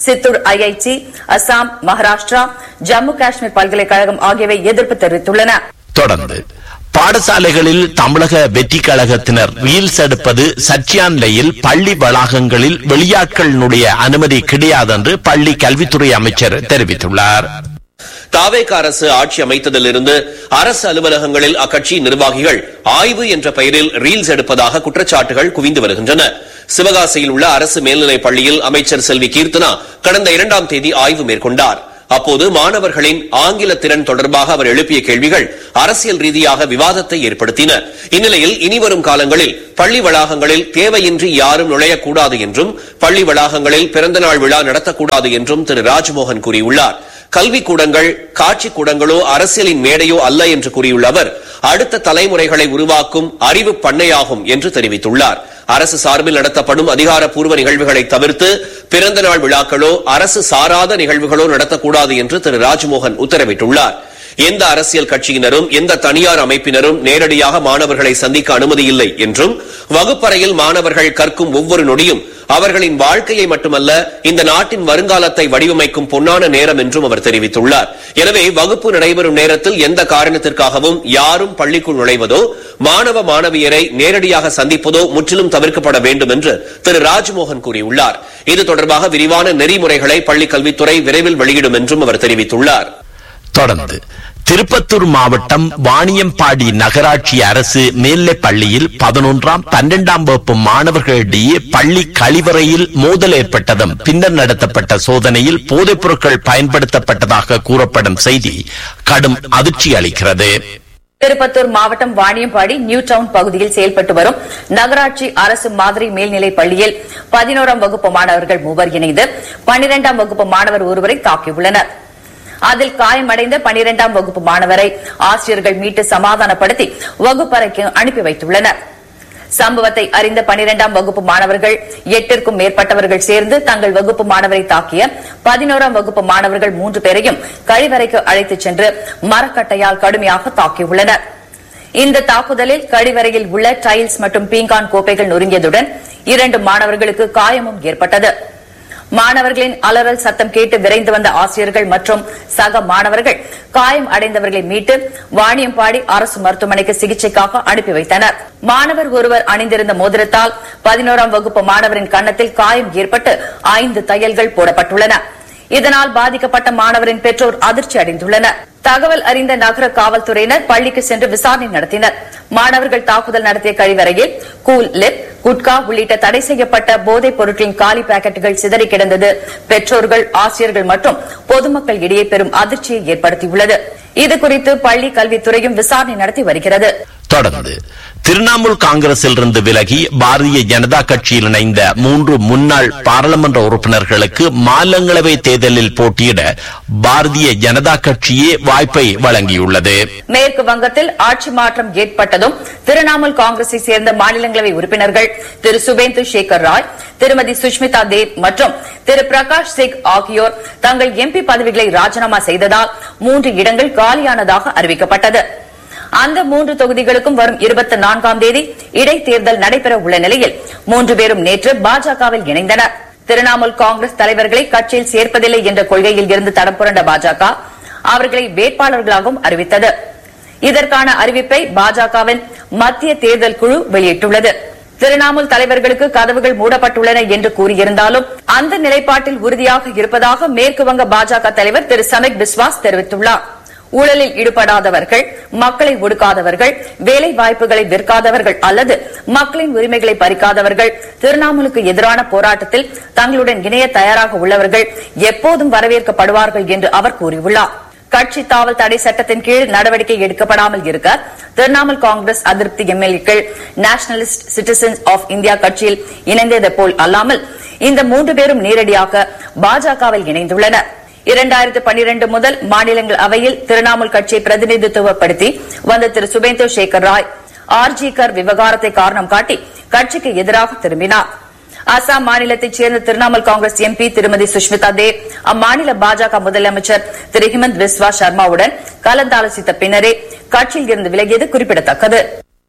சித்தூர் ஐஐடி அசாம் மகாராஷ்டிரா ஜம்மு காஷ்மீர் பல்கலைக்கழகம் ஆகியவை எதிர்ப்பு தெரிவித்துள்ளன தொடர்ந்து பாடசாலைகளில் தமிழக வெற்றி கழகத்தினர் ரீல்ஸ் எடுப்பது சர்ச்சையான நிலையில் பள்ளி வளாகங்களில் வெளியாட்களினுடைய அனுமதி கிடையாதென்று பள்ளி கல்வித்துறை அமைச்சர் தெரிவித்துள்ளார் தாவேக அரசு ஆட்சி அமைத்ததிலிருந்து அரசு அலுவலகங்களில் அக்கட்சி நிர்வாகிகள் ஆய்வு என்ற பெயரில் ரீல்ஸ் எடுப்பதாக குற்றச்சாட்டுகள் குவிந்து வருகின்றன சிவகாசியில் உள்ள அரசு மேல்நிலைப் பள்ளியில் அமைச்சர் செல்வி கீர்த்தனா கடந்த இரண்டாம் தேதி ஆய்வு மேற்கொண்டார் அப்போது மாணவர்களின் ஆங்கில திறன் தொடர்பாக அவர் எழுப்பிய கேள்விகள் அரசியல் ரீதியாக விவாதத்தை ஏற்படுத்தின இந்நிலையில் இனிவரும் காலங்களில் பள்ளி வளாகங்களில் தேவையின்றி யாரும் நுழையக்கூடாது என்றும் பள்ளி வளாகங்களில் பிறந்தநாள் விழா நடத்தக்கூடாது என்றும் திரு ராஜ்மோகன் கூறியுள்ளார் கல்விக் கூடங்கள் காட்சி கூடங்களோ அரசியலின் மேடையோ அல்ல என்று கூறியுள்ள அவர் அடுத்த தலைமுறைகளை உருவாக்கும் அறிவு பண்ணையாகும் என்று தெரிவித்துள்ளார் அரசு சார்பில் நடத்தப்படும் அதிகாரப்பூர்வ நிகழ்வுகளை தவிர்த்து பிறந்த நாள் விழாக்களோ அரசு சாராத நிகழ்வுகளோ நடத்தக்கூடாது என்று திரு ராஜ்மோகன் உத்தரவிட்டுள்ளார் எந்த அரசியல் கட்சியினரும் எந்த தனியார் அமைப்பினரும் நேரடியாக மாணவர்களை சந்திக்க அனுமதி இல்லை என்றும் வகுப்பறையில் மாணவர்கள் கற்கும் ஒவ்வொரு நொடியும் அவர்களின் வாழ்க்கையை மட்டுமல்ல இந்த நாட்டின் வருங்காலத்தை வடிவமைக்கும் பொன்னான நேரம் என்றும் அவர் தெரிவித்துள்ளார் எனவே வகுப்பு நடைபெறும் நேரத்தில் எந்த காரணத்திற்காகவும் யாரும் பள்ளிக்குள் நுழைவதோ மாணவ மாணவியரை நேரடியாக சந்திப்பதோ முற்றிலும் தவிர்க்கப்பட வேண்டும் என்று திரு ராஜ்மோகன் கூறியுள்ளார் இது தொடர்பாக விரிவான நெறிமுறைகளை பள்ளிக் கல்வித்துறை விரைவில் வெளியிடும் என்றும் அவர் தெரிவித்துள்ளார் தொடர்ந்து திருப்பத்தூர் மாவட்டம் வாணியம்பாடி நகராட்சி அரசு மேல்நிலைப் பள்ளியில் பதினொன்றாம் பன்னெண்டாம் வகுப்பு மாணவர்களிடையே பள்ளி கழிவறையில் மோதல் ஏற்பட்டதும் பின்னர் நடத்தப்பட்ட சோதனையில் போதைப் பொருட்கள் பயன்படுத்தப்பட்டதாக கூறப்படும் செய்தி கடும் அதிர்ச்சி அளிக்கிறது திருப்பத்தூர் மாவட்டம் வாணியம்பாடி நியூ டவுன் பகுதியில் செயல்பட்டு வரும் நகராட்சி அரசு மாதிரி மேல்நிலைப் பள்ளியில் பதினோராம் வகுப்பு மாணவர்கள் மூவர் இணைந்து பனிரெண்டாம் வகுப்பு மாணவர் ஒருவரை தாக்கியுள்ளனர் அதில் காயமடைந்த பனிரெண்டாம் வகுப்பு மாணவரை ஆசிரியர்கள் மீட்டு சமாதானப்படுத்தி வகுப்பறைக்கு அனுப்பி வைத்துள்ளனர் சம்பவத்தை அறிந்த பனிரெண்டாம் வகுப்பு மாணவர்கள் எட்டிற்கும் மேற்பட்டவர்கள் சேர்ந்து தங்கள் வகுப்பு மாணவரை தாக்கிய பதினோராம் வகுப்பு மாணவர்கள் மூன்று பேரையும் கழிவறைக்கு அழைத்துச் சென்று மரக்கட்டையால் கடுமையாக தாக்கியுள்ளனர் இந்த தாக்குதலில் கழிவறையில் உள்ள டைல்ஸ் மற்றும் பீங்கான் கோப்பைகள் நொறுங்கியதுடன் இரண்டு மாணவர்களுக்கு காயமும் ஏற்பட்டது மாணவர்களின் அலறல் சத்தம் கேட்டு விரைந்து வந்த ஆசிரியர்கள் மற்றும் சக மாணவர்கள் காயம் அடைந்தவர்களை மீட்டு வாணியம்பாடி அரசு மருத்துவமனைக்கு சிகிச்சைக்காக அனுப்பி வைத்தனர் மாணவர் ஒருவர் அணிந்திருந்த மோதிரத்தால் பதினோராம் வகுப்பு மாணவரின் கன்னத்தில் காயம் ஏற்பட்டு ஐந்து தையல்கள் போடப்பட்டுள்ளன இதனால் பாதிக்கப்பட்ட மாணவரின் பெற்றோர் அதிர்ச்சி அடைந்துள்ளனர் தகவல் அறிந்த நகர காவல்துறையினர் பள்ளிக்கு சென்று விசாரணை நடத்தினர் மாணவர்கள் தாக்குதல் நடத்திய கழிவறையில் கூல் லிப் குட்கா உள்ளிட்ட தடை செய்யப்பட்ட போதைப் பொருட்களின் காலி பாக்கெட்டுகள் சிதறி கிடந்தது பெற்றோர்கள் ஆசிரியர்கள் மற்றும் பொதுமக்கள் இடையே பெரும் அதிர்ச்சியை ஏற்படுத்தியுள்ளது இதுகுறித்து பள்ளி கல்வித்துறையும் விசாரணை நடத்தி வருகிறது தொடர்ந்து திரிணாமுல் காங்கிரஸில் இருந்து விலகி பாரதிய ஜனதா கட்சியில் இணைந்த மூன்று முன்னாள் பாராளுமன்ற உறுப்பினர்களுக்கு மாநிலங்களவை தேர்தலில் போட்டியிட பாரதிய ஜனதா கட்சியே வாய்ப்பை வழங்கியுள்ளது மேற்கு வங்கத்தில் ஆட்சி மாற்றம் ஏற்பட்டதும் திரிணாமுல் காங்கிரஸை சேர்ந்த மாநிலங்களவை உறுப்பினர்கள் திரு சுபேந்து சேகர் ராய் திருமதி சுஷ்மிதா தேவ் மற்றும் திரு பிரகாஷ் சிங் ஆகியோர் தங்கள் எம்பி பதவிகளை ராஜினாமா செய்ததால் மூன்று இடங்கள் காலியானதாக அறிவிக்கப்பட்டது அந்த மூன்று தொகுதிகளுக்கும் வரும் இருபத்தி நான்காம் தேதி இடைத்தேர்தல் நடைபெற உள்ள நிலையில் மூன்று பேரும் நேற்று பாஜகவில் இணைந்தனர் திரிணாமுல் காங்கிரஸ் தலைவர்களை கட்சியில் சேர்ப்பதில்லை என்ற கொள்கையில் இருந்து தடம் புரண்ட பாஜக அவர்களை வேட்பாளர்களாகவும் அறிவித்தது இதற்கான அறிவிப்பை பாஜகவின் மத்திய தேர்தல் குழு வெளியிட்டுள்ளது திரிணாமுல் தலைவர்களுக்கு கதவுகள் மூடப்பட்டுள்ளன என்று கூறியிருந்தாலும் அந்த நிலைப்பாட்டில் உறுதியாக இருப்பதாக மேற்கு வங்க பாஜக தலைவர் திரு சமிக் பிஸ்வாஸ் தெரிவித்துள்ளார் ஊழலில் ஈடுபடாதவர்கள் மக்களை ஒடுக்காதவர்கள் வேலை வாய்ப்புகளை விற்காதவர்கள் அல்லது மக்களின் உரிமைகளை பறிக்காதவர்கள் திரிணாமுலுக்கு எதிரான போராட்டத்தில் தங்களுடன் இணைய தயாராக உள்ளவர்கள் எப்போதும் வரவேற்கப்படுவார்கள் என்று அவர் கூறியுள்ளார் கட்சி தாவல் தடை சட்டத்தின் கீழ் நடவடிக்கை எடுக்கப்படாமல் இருக்க திரிணாமுல் காங்கிரஸ் அதிருப்தி எம்எல்ஏக்கள் நேஷனலிஸ்ட் சிட்டிசன்ஸ் ஆஃப் இந்தியா கட்சியில் இணைந்தது போல் அல்லாமல் இந்த மூன்று பேரும் நேரடியாக பாஜகவில் இணைந்துள்ளனர் இரண்டாயிரத்து பனிரெண்டு முதல் மாநிலங்கள் அவையில் திரிணாமுல் கட்சியை பிரதிநிதித்துவப்படுத்தி வந்த திரு சுபேந்து சேகர் ராய் ஆர்ஜி கர் விவகாரத்தை காரணம் காட்டி கட்சிக்கு எதிராக திரும்பினார் அசாம் மாநிலத்தைச் சேர்ந்த திரிணாமுல் காங்கிரஸ் எம்பி திருமதி சுஷ்மிதா தேவ் அம்மாநில பாஜக முதலமைச்சர் திரு ஹிமந்த் பிஸ்வா சர்மாவுடன் கலந்தாலோசித்த பின்னரே கட்சியில் இருந்து விலகியது குறிப்பிடத்தக்கது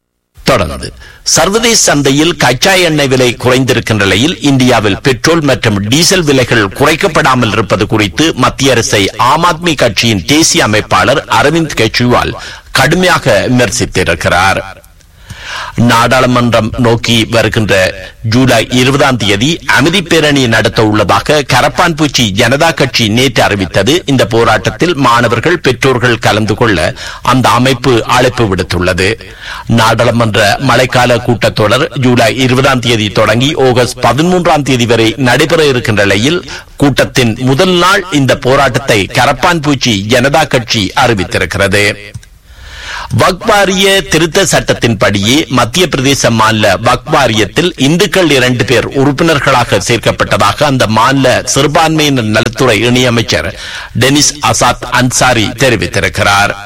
தொடர்ந்து சர்வதேச சந்தையில் கச்சா எண்ணெய் விலை குறைந்திருக்கின்ற நிலையில் இந்தியாவில் பெட்ரோல் மற்றும் டீசல் விலைகள் குறைக்கப்படாமல் இருப்பது குறித்து மத்திய அரசை ஆம் ஆத்மி கட்சியின் தேசிய அமைப்பாளர் அரவிந்த் கெஜ்ரிவால் கடுமையாக விமர்சித்திருக்கிறார் நாடாளுமன்றம் நோக்கி வருகின்ற ஜூலை இருபதாம் தேதி அமைதி பேரணி நடத்த உள்ளதாக கரப்பான்பூச்சி ஜனதா கட்சி நேற்று அறிவித்தது இந்த போராட்டத்தில் மாணவர்கள் பெற்றோர்கள் கலந்து கொள்ள அந்த அமைப்பு அழைப்பு விடுத்துள்ளது நாடாளுமன்ற மழைக்கால கூட்டத்தொடர் ஜூலை இருபதாம் தேதி தொடங்கி ஆகஸ்ட் பதிமூன்றாம் தேதி வரை நடைபெற இருக்கின்ற நிலையில் கூட்டத்தின் முதல் நாள் இந்த போராட்டத்தை கரப்பான்பூச்சி ஜனதா கட்சி அறிவித்திருக்கிறது வக்வாரிய திருத்த சட்டத்தின்படியே மத்திய பிரதேச மாநில வக்வாரியத்தில் இந்துக்கள் இரண்டு பேர் உறுப்பினர்களாக சேர்க்கப்பட்டதாக அந்த மாநில சிறுபான்மையினர் நலத்துறை இணையமைச்சர் டெனிஸ் அசாத் அன்சாரி தெரிவித்திருக்கிறார்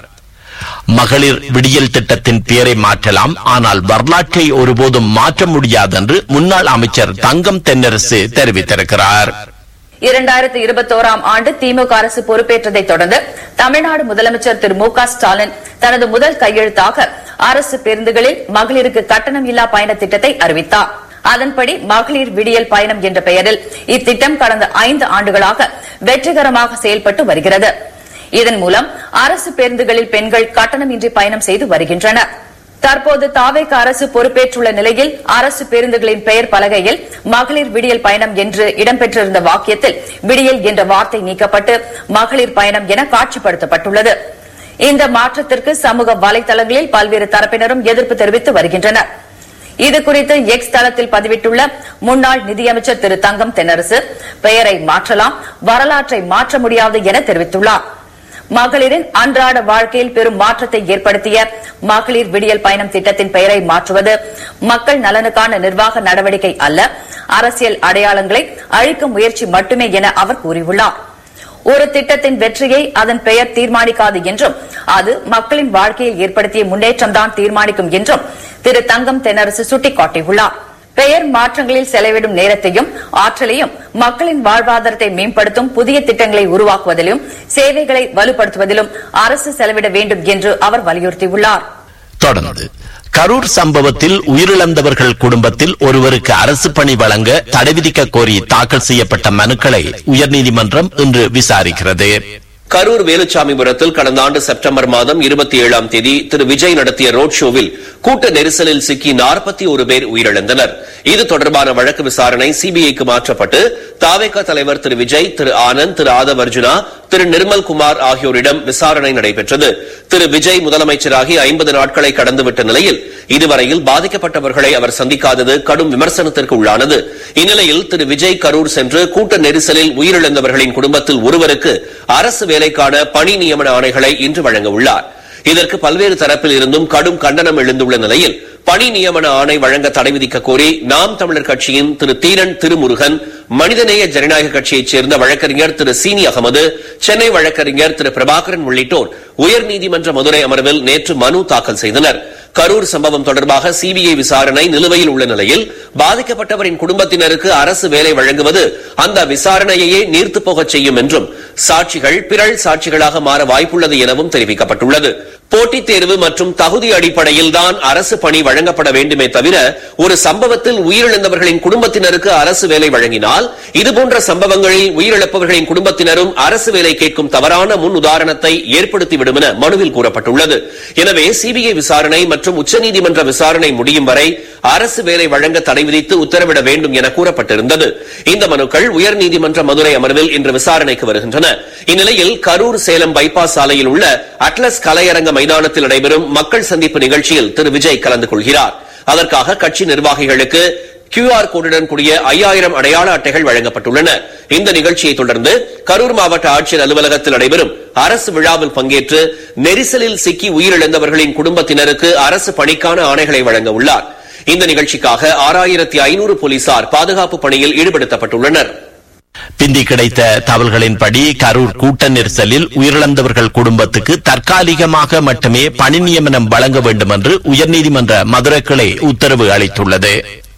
மகளிர் விடியல் திட்டத்தின் பெயரை மாற்றலாம் ஆனால் வரலாற்றை ஒருபோதும் மாற்ற முடியாது என்று முன்னாள் அமைச்சர் தங்கம் தென்னரசு தெரிவித்திருக்கிறார் இரண்டாயிரத்தி இருபத்தோராம் ஆண்டு திமுக அரசு பொறுப்பேற்றதை தொடர்ந்து தமிழ்நாடு முதலமைச்சர் திரு மு க ஸ்டாலின் தனது முதல் கையெழுத்தாக அரசு பேருந்துகளில் மகளிருக்கு கட்டணம் இல்லா பயண திட்டத்தை அறிவித்தார் அதன்படி மகளிர் விடியல் பயணம் என்ற பெயரில் இத்திட்டம் கடந்த ஐந்து ஆண்டுகளாக வெற்றிகரமாக செயல்பட்டு வருகிறது இதன் மூலம் அரசு பேருந்துகளில் பெண்கள் கட்டணமின்றி பயணம் செய்து வருகின்றனர் தற்போது தாவேக அரசு பொறுப்பேற்றுள்ள நிலையில் அரசு பேருந்துகளின் பெயர் பலகையில் மகளிர் விடியல் பயணம் என்று இடம்பெற்றிருந்த வாக்கியத்தில் விடியல் என்ற வார்த்தை நீக்கப்பட்டு மகளிர் பயணம் என காட்சிப்படுத்தப்பட்டுள்ளது இந்த மாற்றத்திற்கு சமூக வலைதளங்களில் பல்வேறு தரப்பினரும் எதிர்ப்பு தெரிவித்து வருகின்றனர் இதுகுறித்து எக்ஸ் தளத்தில் பதிவிட்டுள்ள முன்னாள் நிதியமைச்சர் திரு தங்கம் தென்னரசு பெயரை மாற்றலாம் வரலாற்றை மாற்ற முடியாது என தெரிவித்துள்ளார் மகளிரின் அன்றாட வாழ்க்கையில் பெரும் மாற்றத்தை ஏற்படுத்திய மகளிர் விடியல் பயணம் திட்டத்தின் பெயரை மாற்றுவது மக்கள் நலனுக்கான நிர்வாக நடவடிக்கை அல்ல அரசியல் அடையாளங்களை அழிக்கும் முயற்சி மட்டுமே என அவர் கூறியுள்ளார் ஒரு திட்டத்தின் வெற்றியை அதன் பெயர் தீர்மானிக்காது என்றும் அது மக்களின் வாழ்க்கையில் ஏற்படுத்திய முன்னேற்றம்தான் தீர்மானிக்கும் என்றும் திரு தங்கம் தென்னரசு சுட்டிக்காட்டியுள்ளார் பெயர் மாற்றங்களில் செலவிடும் நேரத்தையும் ஆற்றலையும் மக்களின் வாழ்வாதாரத்தை மேம்படுத்தும் புதிய திட்டங்களை உருவாக்குவதிலும் சேவைகளை வலுப்படுத்துவதிலும் அரசு செலவிட வேண்டும் என்று அவர் வலியுறுத்தியுள்ளார் தொடர்ந்து கரூர் சம்பவத்தில் உயிரிழந்தவர்கள் குடும்பத்தில் ஒருவருக்கு அரசு பணி வழங்க தடை விதிக்க கோரி தாக்கல் செய்யப்பட்ட மனுக்களை உயர்நீதிமன்றம் இன்று விசாரிக்கிறது கரூர் வேலுச்சாமிபுரத்தில் கடந்த ஆண்டு செப்டம்பர் மாதம் இருபத்தி ஏழாம் தேதி திரு விஜய் நடத்திய ரோட் ஷோவில் கூட்ட நெரிசலில் சிக்கி நாற்பத்தி ஒரு பேர் உயிரிழந்தனர் இது தொடர்பான வழக்கு விசாரணை சிபிஐக்கு மாற்றப்பட்டு தாவேகா தலைவர் திரு விஜய் திரு ஆனந்த் திரு ஆதவ் அர்ஜுனா திரு நிர்மல் குமார் ஆகியோரிடம் விசாரணை நடைபெற்றது திரு விஜய் முதலமைச்சராகி ஐம்பது நாட்களை கடந்துவிட்ட நிலையில் இதுவரையில் பாதிக்கப்பட்டவர்களை அவர் சந்திக்காதது கடும் விமர்சனத்திற்கு உள்ளானது இந்நிலையில் திரு விஜய் கரூர் சென்று கூட்ட நெரிசலில் உயிரிழந்தவர்களின் குடும்பத்தில் ஒருவருக்கு அரசு வேலைக்கான பணி நியமன ஆணைகளை இன்று வழங்க உள்ளார் இதற்கு பல்வேறு தரப்பில் இருந்தும் கடும் கண்டனம் எழுந்துள்ள நிலையில் பணி நியமன ஆணை வழங்க தடை விதிக்க கோரி நாம் தமிழர் கட்சியின் திரு தீரன் திருமுருகன் மனிதநேய ஜனநாயக கட்சியைச் சேர்ந்த வழக்கறிஞர் திரு சீனி அகமது சென்னை வழக்கறிஞர் திரு பிரபாகரன் உள்ளிட்டோர் உயர்நீதிமன்ற மதுரை அமர்வில் நேற்று மனு தாக்கல் செய்தனர் கரூர் சம்பவம் தொடர்பாக சிபிஐ விசாரணை நிலுவையில் உள்ள நிலையில் பாதிக்கப்பட்டவரின் குடும்பத்தினருக்கு அரசு வேலை வழங்குவது அந்த விசாரணையையே நீர்த்து போகச் செய்யும் என்றும் சாட்சிகள் பிறள் சாட்சிகளாக மாற வாய்ப்புள்ளது எனவும் தெரிவிக்கப்பட்டுள்ளது போட்டித் தேர்வு மற்றும் தகுதி அடிப்படையில் தான் அரசு பணி வழங்கப்பட வேண்டுமே தவிர ஒரு சம்பவத்தில் உயிரிழந்தவர்களின் குடும்பத்தினருக்கு அரசு வேலை வழங்கினால் இதுபோன்ற சம்பவங்களில் உயிரிழப்பவர்களின் குடும்பத்தினரும் அரசு வேலை கேட்கும் தவறான முன் உதாரணத்தை ஏற்படுத்திவிடும் என மனுவில் கூறப்பட்டுள்ளது எனவே சிபிஐ விசாரணை மற்றும் உச்சநீதிமன்ற விசாரணை முடியும் வரை அரசு வேலை வழங்க தடை விதித்து உத்தரவிட வேண்டும் என கூறப்பட்டிருந்தது இந்த மனுக்கள் உயர்நீதிமன்ற மதுரை அமர்வில் இன்று விசாரணைக்கு வருகின்றன இந்நிலையில் கரூர் சேலம் பைபாஸ் சாலையில் உள்ள அட்லஸ் கலையரங்க மைதானத்தில் நடைபெறும் மக்கள் சந்திப்பு நிகழ்ச்சியில் திரு விஜய் கலந்து கொள்கிறார் அதற்காக கட்சி நிர்வாகிகளுக்கு கியூஆர் கோடுடன் கூடிய ஐயாயிரம் அடையாள அட்டைகள் வழங்கப்பட்டுள்ளன இந்த நிகழ்ச்சியை தொடர்ந்து கரூர் மாவட்ட ஆட்சியர் அலுவலகத்தில் நடைபெறும் அரசு விழாவில் பங்கேற்று நெரிசலில் சிக்கி உயிரிழந்தவர்களின் குடும்பத்தினருக்கு அரசு பணிக்கான ஆணைகளை வழங்க உள்ளார் இந்த நிகழ்ச்சிக்காக ஆறாயிரத்தி ஐநூறு போலீசார் பாதுகாப்பு பணியில் ஈடுபடுத்தப்பட்டுள்ளனர் பிந்தி கிடைத்த தகவல்களின்படி கரூர் கூட்ட நெரிசலில் உயிரிழந்தவர்கள் குடும்பத்துக்கு தற்காலிகமாக மட்டுமே பணி நியமனம் வழங்க வேண்டும் என்று உயர்நீதிமன்ற மதுரை கிளை உத்தரவு அளித்துள்ளது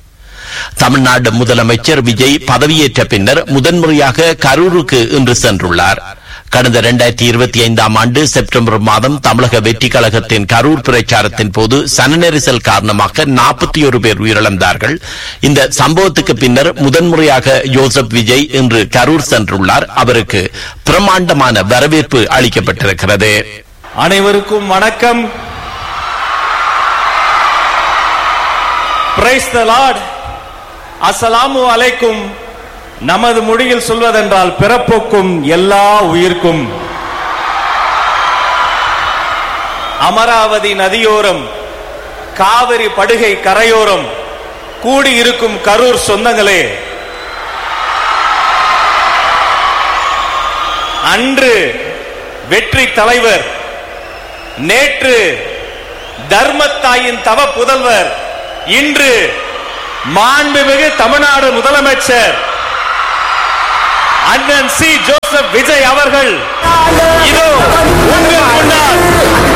தமிழ்நாடு முதலமைச்சர் விஜய் பதவியேற்ற பின்னர் முதன்முறையாக கரூருக்கு இன்று சென்றுள்ளார் கடந்த இரண்டாயிரத்தி இருபத்தி ஐந்தாம் ஆண்டு செப்டம்பர் மாதம் தமிழக வெற்றி கழகத்தின் கரூர் பிரச்சாரத்தின் போது சனநெரிசல் காரணமாக நாற்பத்தி ஒரு பேர் உயிரிழந்தார்கள் இந்த சம்பவத்துக்கு பின்னர் முதன்முறையாக ஜோசப் விஜய் இன்று கரூர் சென்றுள்ளார் அவருக்கு பிரமாண்டமான வரவேற்பு அளிக்கப்பட்டிருக்கிறது அனைவருக்கும் வணக்கம் பிரைஸ் த லார்ட் அஸ்ஸலாமு அலைக்கும் நமது மொழியில் சொல்வதென்றால் பிறப்புக்கும் எல்லா உயிர்க்கும் அமராவதி நதியோரம் காவிரி படுகை கரையோரம் கூடியிருக்கும் கரூர் சொந்தங்களே அன்று வெற்றி தலைவர் நேற்று தர்மத்தாயின் தவ புதல்வர் இன்று மாண்புமிகு தமிழ்நாடு முதலமைச்சர் அண்ணன் சி ஜோசப் விஜய் அவர்கள் இதோ உங்கள் முன்னால்